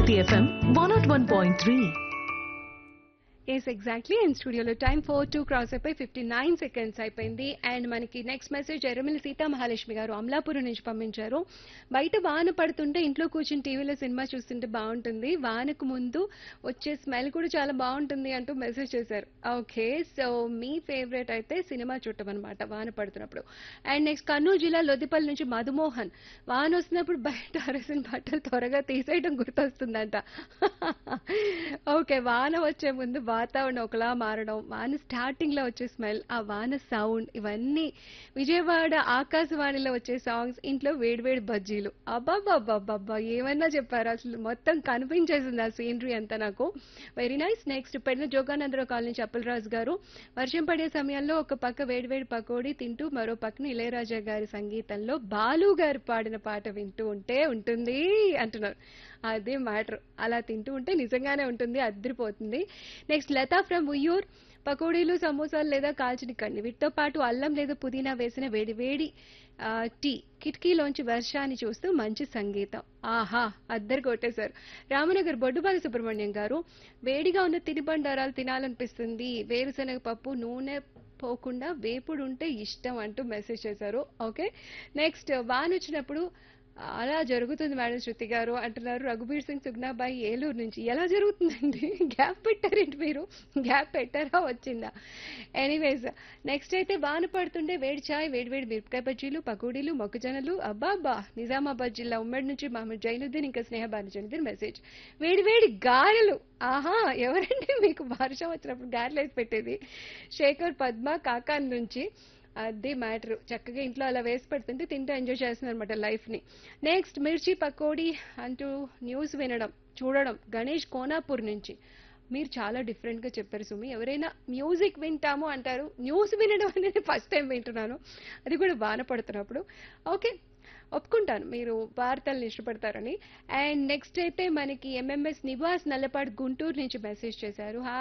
Bharti FM 101.3. Yes exactly and స్టూడియోలో time four two cross అయిపోయి fifty nine seconds అయిపోయింది and మనకి next message Erramilli Sita Mahalakshmi garu Amalapuram నుంచి పంపించారు బయట వాన పడుతుంటే ఇంట్లో కూర్చుని టీవీలో సినిమా చూస్తుంటే బాగుంటుంది వానకు ముందు వచ్చే స్మెల్ కూడా చాలా బాగుంటుంది అంటూ మెసేజ్ చేశారు ఓకే సో మీ ఫేవరెట్ అయితే సినిమా చూడటం అనమాట వాన పడుతున్నప్పుడు అండ్ నెక్స్ట్ కర్నూలు జిల్లా లొద్దిపల్లి నుంచి మధుమోహన్ వాన వస్తున్నప్పుడు బయట అరసిన బట్టలు త్వరగా తీసేయడం గుర్తొస్తుందంట ఓకే వాన వచ్చే ముందు వాతావరణం ఒకలా మారడం వాన స్టార్టింగ్ లో వచ్చే స్మెల్ ఆ వాన సౌండ్ ఇవన్నీ విజయవాడ ఆకాశవాణిలో వచ్చే సాంగ్స్ ఇంట్లో వేడివేడి బజ్జీలు అబ్బాబ్బాబ్బాబ్బా ఏమన్నా చెప్పారు అసలు మొత్తం కనిపించేసింది ఆ సీనరీ అంతా నాకు వెరీ నైస్ నెక్స్ట్ పెడిన జోగానందరావు కాలనీ అప్పలరాజు గారు వర్షం పడే సమయంలో ఒక పక్క వేడివేడి పకోడీ తింటూ మరో పక్కన ఇళయరాజా గారి సంగీతంలో బాలు గారు పాడిన పాట వింటూ ఉంటే ఉంటుంది అంటున్నారు అదే మ్యాటర్ అలా తింటూ ఉంటే నిజంగానే ఉంటుంది అద్దరిపోతుంది నెక్స్ట్ లతా ఫ్రమ్ ఉయ్యూర్ పకోడీలు సమోసాలు లేదా కాల్చిన కండి వీటితో పాటు అల్లం లేదా పుదీనా వేసిన వేడి వేడి ఆ, టీ కిటికీలోంచి వర్షాన్ని చూస్తూ మంచి సంగీతం ఆహా అద్దరు కొట్టేశారు రామనగర్ బొడ్డుబాల సుబ్రహ్మణ్యం గారు వేడిగా ఉన్న తినుబండారాలు తినాలనిపిస్తుంది వేరుశనగ పప్పు నూనె పోకుండా వేపుడు ఉంటే ఇష్టం అంటూ మెసేజ్ చేశారు ఓకే నెక్స్ట్ వాన్ వచ్చినప్పుడు అలా జరుగుతుంది మేడం శృతి గారు అంటున్నారు రఘుబీర్ సింగ్ సుగ్నాబాయి ఏలూరు నుంచి ఎలా జరుగుతుందండి గ్యాప్ పెట్టారేంటి మీరు గ్యాప్ పెట్టారా వచ్చిందా ఎనీవేస్ నెక్స్ట్ అయితే వాన పడుతుంటే వేడి చాయ్ వేడి వేడి మిరపకాయ బజ్జీలు పకోడీలు మొక్కజొన్నలు అబ్బాబ్బా నిజామాబాద్ జిల్లా ఉమ్మడి నుంచి మహమ్మద్ జైనుద్దీన్ ఇంకా స్నేహ బానుజనుద్దీన్ మెసేజ్ వేడి వేడి గారెలు ఆహా ఎవరండి మీకు వర్షం వచ్చినప్పుడు గారెలు వేసి పెట్టేది శేఖర్ పద్మ కాకాన్ నుంచి అది మ్యాటర్ చక్కగా ఇంట్లో అలా వేసి పెడుతుంటే తింటూ ఎంజాయ్ చేస్తున్నారు అనమాట లైఫ్ ని నెక్స్ట్ మిర్చి పకోడీ అంటూ న్యూస్ వినడం చూడడం గణేష్ కోనాపూర్ నుంచి మీరు చాలా డిఫరెంట్ గా చెప్పారు సుమి ఎవరైనా మ్యూజిక్ వింటాము అంటారు న్యూస్ వినడం అనేది ఫస్ట్ టైం వింటున్నాను అది కూడా వాన పడుతున్నప్పుడు ఓకే ఒప్పుకుంటాను మీరు వార్తలను ఇష్టపడతారని అండ్ నెక్స్ట్ అయితే మనకి ఎంఎంఎస్ నివాస్ నల్లపాడు గుంటూరు నుంచి మెసేజ్ చేశారు